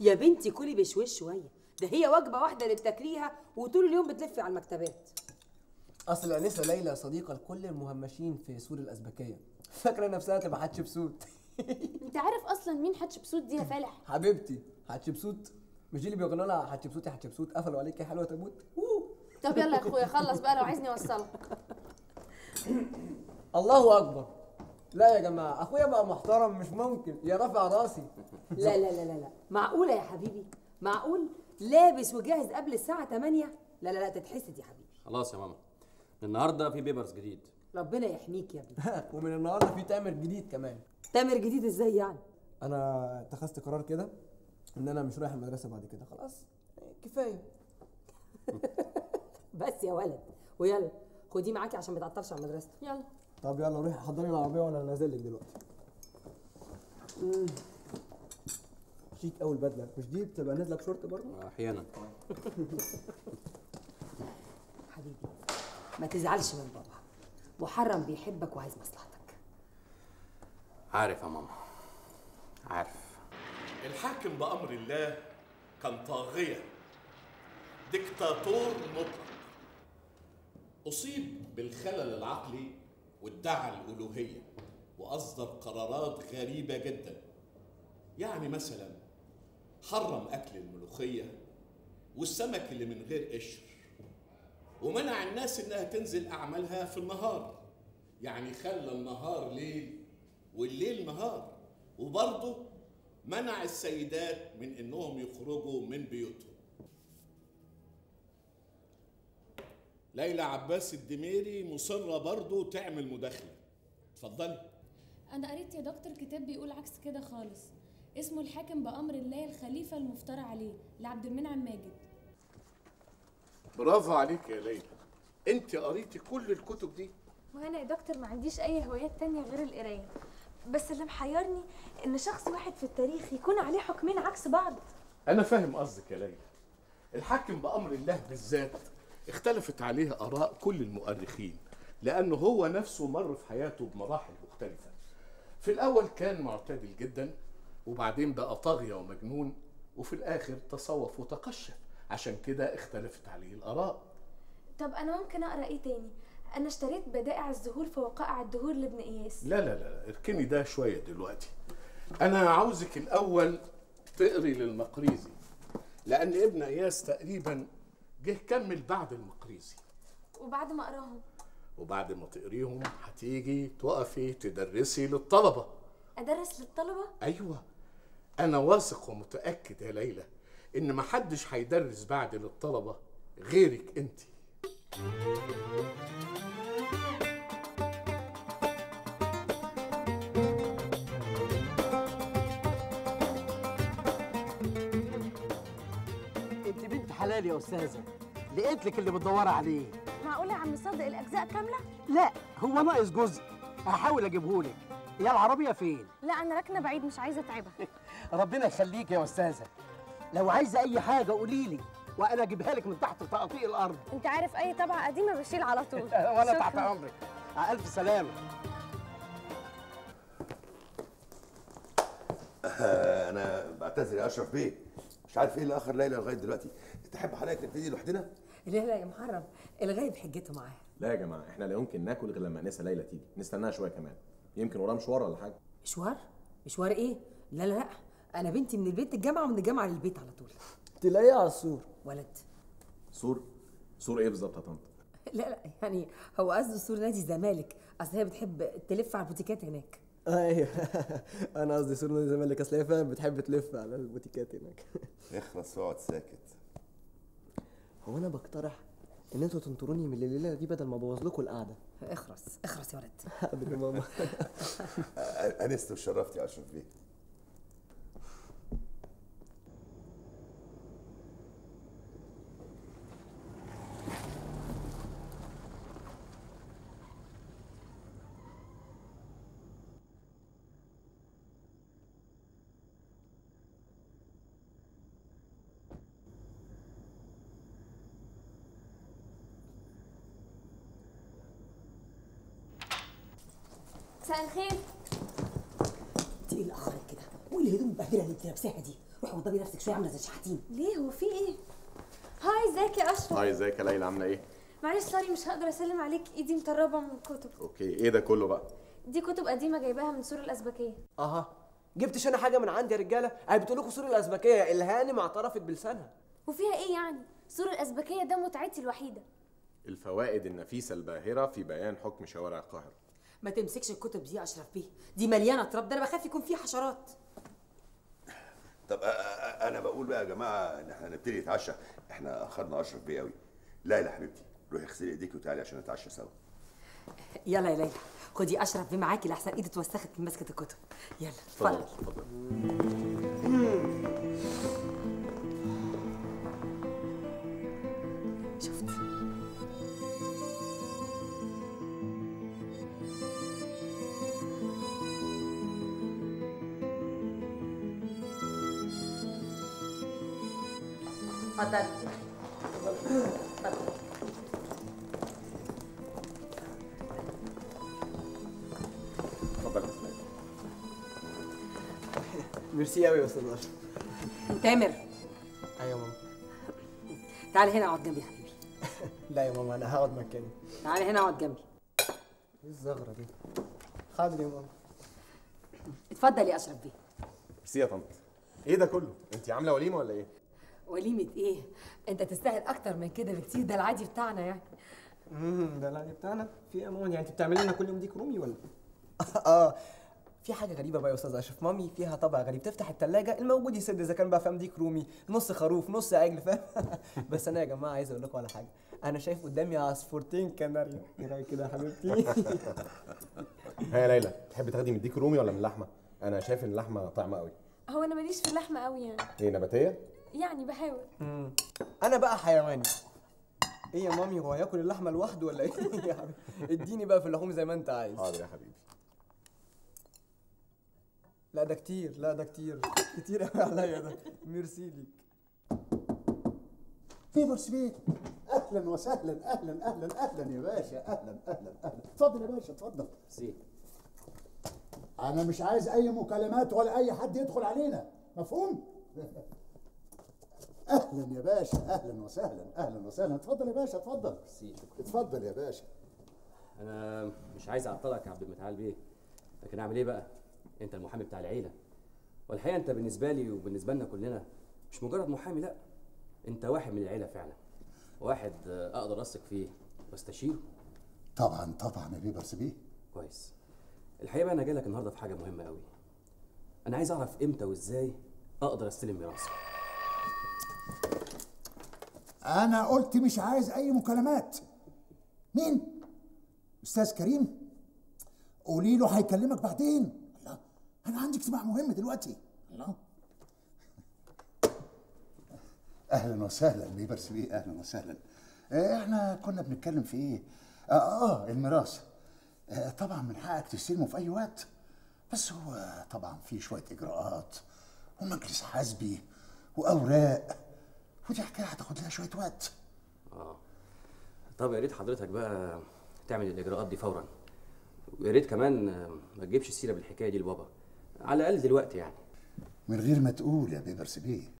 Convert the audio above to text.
يا بنتي كلي بشويش شويه ده هي وجبه واحده اللي بتاكليها وطول اليوم بتلفي على المكتبات اصل الانسه ليلى صديقه لكل المهمشين في سور الازبكيه فاكره نفسها تبقى حتشبسوت انت عارف اصلا مين حتشبسوت دي يا فالح حبيبتي حتشبسوت مش دي اللي بيغنوا لها حتشبسوت يا حتشبسوت قفلوا عليك يا حلوه تموت أوه. طب يلا يا اخويا خلص بقى لو عايزني اوصلك الله اكبر لا يا جماعه اخويا بقى محترم مش ممكن يا رافع راسي لا لا لا لا لا معقوله يا حبيبي معقول لابس وجاهز قبل الساعه 8 لا لا لا تتحسد يا حبيبي خلاص يا ماما النهارده في بيبرز جديد ربنا يحميك يا ابني ومن النهارده في تامر جديد كمان تامر جديد ازاي يعني انا اتخذت قرار كده ان انا مش رايح المدرسه بعد كده خلاص كفايه بس يا ولد ويلا خديه معاكي عشان ما تعطلش على المدرسه يلا طب يلا روحي حضري العربيه وانا نازل لك دلوقتي مم. شيك قوي البدله مش دي بتبقى نازله بشورت برضه احيانا حبيبي ما تزعلش من بابا محرم بيحبك وعايز مصلحتك عارف يا ماما عارف الحاكم بأمر الله كان طاغية ديكتاتور مطلق أصيب بالخلل العقلي وادعى الألوهية وأصدر قرارات غريبة جدا يعني مثلا حرم أكل الملوخية والسمك اللي من غير قشر ومنع الناس إنها تنزل أعمالها في النهار يعني خلى النهار ليل والليل نهار وبرضه منع السيدات من انهم يخرجوا من بيوتهم ليلى عباس الدميري مصرة برضه تعمل مداخلة اتفضلي أنا قريت يا دكتور كتاب بيقول عكس كده خالص اسمه الحاكم بأمر الله الخليفة المفترى عليه لعبد المنعم ماجد برافو عليك يا ليلى انت قريتي كل الكتب دي وانا يا دكتور ما عنديش اي هوايات تانية غير القرايه بس اللي محيرني ان شخص واحد في التاريخ يكون عليه حكمين عكس بعض انا فاهم قصدك يا ليلى الحاكم بأمر الله بالذات اختلفت عليه آراء كل المؤرخين لأنه هو نفسه مر في حياته بمراحل مختلفة في الأول كان معتدل جدا وبعدين بقى طاغية ومجنون وفي الآخر تصوف وتقشف عشان كده اختلفت عليه الآراء طب انا ممكن اقرا ايه تاني انا اشتريت بدائع الزهور في وقائع الدهور لابن اياس لا لا لا اركني ده شوية دلوقتي أنا عاوزك الأول تقري للمقريزي لأن ابن إياس تقريبا جه كمل بعد المقريزي وبعد ما اقراهم وبعد ما تقريهم هتيجي تقفي تدرسي للطلبة ادرس للطلبه أيوة أنا واثق ومتأكد يا ليلى إن محدش هيدرس بعد للطلبة غيرك أنت انت بنت حلال يا استاذه لقيت لك اللي بتدوري عليه معقوله يا عم صادق الاجزاء كامله لا هو ناقص جزء هحاول اجيبه لك هي العربيه فين لا انا راكنه بعيد مش عايزه اتعبك ربنا يخليك يا استاذه لو عايزه اي حاجه قولي لي وانا اجيبها لك من تحت تقاطيع الارض انت عارف اي طبعه قديمه بشيل على طول وانا تحت شكراً. امرك مع الف سلامه آه، انا بعتذر يا اشرف بيه مش عارف ايه اللي اخر ليلى لغايه دلوقتي تحب حضرتك نبتدي لوحدنا لا لا يا محرم الغايب حجته معاه لا يا جماعه احنا لا يمكن ناكل غير لما انسه ليلى تيجي نستناها شويه كمان يمكن وراه مشوار ولا حاجه مشوار مشوار ايه لا لا لا انا بنتي من البيت الجامعه ومن الجامعه للبيت على طول تلاقيها على السور ولد سور سور ايه بالظبط يا طنط لا لا يعني هو قصده سور نادي الزمالك اصل هي بتحب تلف على البوتيكات هناك ايوه انا قصدي سور نادي الزمالك اصل هي فعلا بتحب تلف على البوتيكات هناك اخلص واقعد ساكت هو انا بقترح ان انتوا تنطروني من الليله دي بدل ما ابوظ لكم القعده اخرس اخرس يا ولد حاضر يا ماما آه، انست وشرفت يا اشرف بيه مساء الخير انت ايه اللي اخرك كده وايه الهدوم المبهدله اللي انت لابساها دي روحي وضبي نفسك شويه عامله زي الشحاتين ليه هو في ايه هاي ازيك يا اشرف هاي ازيك يا ليلى عامله ايه معلش سوري مش هقدر اسلم عليك ايدي مطربه من الكتب اوكي ايه ده كله بقى دي كتب قديمه جايباها من سور الازبكيه اها جبتش انا حاجه من عندي يا رجاله انا بتقول لكم سوري الازبكيه الهانم اعترفت بلسانها وفيها ايه يعني سور الازبكيه ده متعتي الوحيده الفوائد النفيسه الباهره في بيان حكم شوارع القاهره ما تمسكش الكتب دي يا اشرف بيه دي مليانه تراب ده انا بخاف يكون فيها حشرات طب أ- أ- انا بقول بقى يا جماعه ان احنا نبتدي نتعشى احنا اخرنا اشرف بيه قوي لا يا حبيبتي روحي اغسلي ايديك وتعالي عشان نتعشى سوا يلا يا ليلى خدي اشرف بيه معاكي لحسن ايدي اتوسخت من مسكه الكتب يلا اتفضل اتفضل شفت اتفضل اتفضل اتفضل يا اسماعيل ميرسي قوي يا استاذ اشرف تامر ايوه ماما تعالي هنا اقعد جنبي يا حبيبي لا يا ماما انا هقعد مكاني تعالي هنا اقعد جنبي ايه الزغره دي حاضر يا ماما اتفضل يا اشرف بيه ميرسي يا طنط ايه ده كله انت عامله وليمه ولا ايه وليمه ايه انت تستاهل اكتر من كده بكتير ده العادي بتاعنا يعني امم ده العادي بتاعنا في ايه يا ماما يعني انت بتعملي لنا كل يوم ديك رومي ولا اه في حاجه غريبه بقى يا استاذ اشرف مامي فيها طبع غريب تفتح الثلاجه الموجود يسد اذا كان بقى فاهم ديك رومي نص خروف نص عجل فاهم بس انا يا جماعه عايز اقول لكم على حاجه انا شايف قدامي عصفورتين كناريا ايه رايك كده يا حبيبتي ها يا ليلى تحبي تاخدي من الديك رومي ولا من اللحمه انا شايف ان اللحمه طعمه قوي هو انا ماليش في اللحمه قوي يعني ايه نباتيه يعني بحاول مم. انا بقى حيواني ايه يا مامي هو هياكل اللحمه لوحده ولا ايه يا حبيبي اديني بقى في اللحوم زي ما انت عايز حاضر يا حبيبي لا ده كتير لا ده كتير كتير قوي عليا ده ميرسي ليك فيبرس بيه اهلا وسهلا اهلا اهلا اهلا يا باشا اهلا اهلا اهلا اتفضل يا باشا اتفضل سي انا مش عايز اي مكالمات ولا اي حد يدخل علينا مفهوم اهلا يا باشا اهلا وسهلا اهلا وسهلا اتفضل يا باشا اتفضل سي اتفضل يا باشا انا مش عايز اعطلك يا عبد المتعال بيه لكن اعمل ايه بقى انت المحامي بتاع العيله والحقيقه انت بالنسبه لي وبالنسبه لنا كلنا مش مجرد محامي لا انت واحد من العيله فعلا واحد آه، اقدر اثق فيه واستشيره طبعا طبعا يا بيبرس بيه كويس الحقيقه بقى انا جاي لك النهارده في حاجه مهمه قوي انا عايز اعرف امتى وازاي اقدر استلم ميراثي انا قلت مش عايز اي مكالمات مين استاذ كريم قولي له هيكلمك بعدين الله انا عندي اجتماع مهم دلوقتي الله اهلا وسهلا بيبرس بيه اهلا وسهلا آه، احنا كنا بنتكلم في ايه اه, آه الميراث آه طبعا من حقك تستلمه في اي وقت بس هو طبعا في شويه اجراءات ومجلس حزبي واوراق ودي حكايه هتاخد لها شويه وقت اه طب يا ريت حضرتك بقى تعمل الاجراءات دي فورا ويا ريت كمان آه، ما تجيبش سيره بالحكايه دي لبابا على الاقل دلوقتي يعني من غير ما تقول يا بيبرس بيه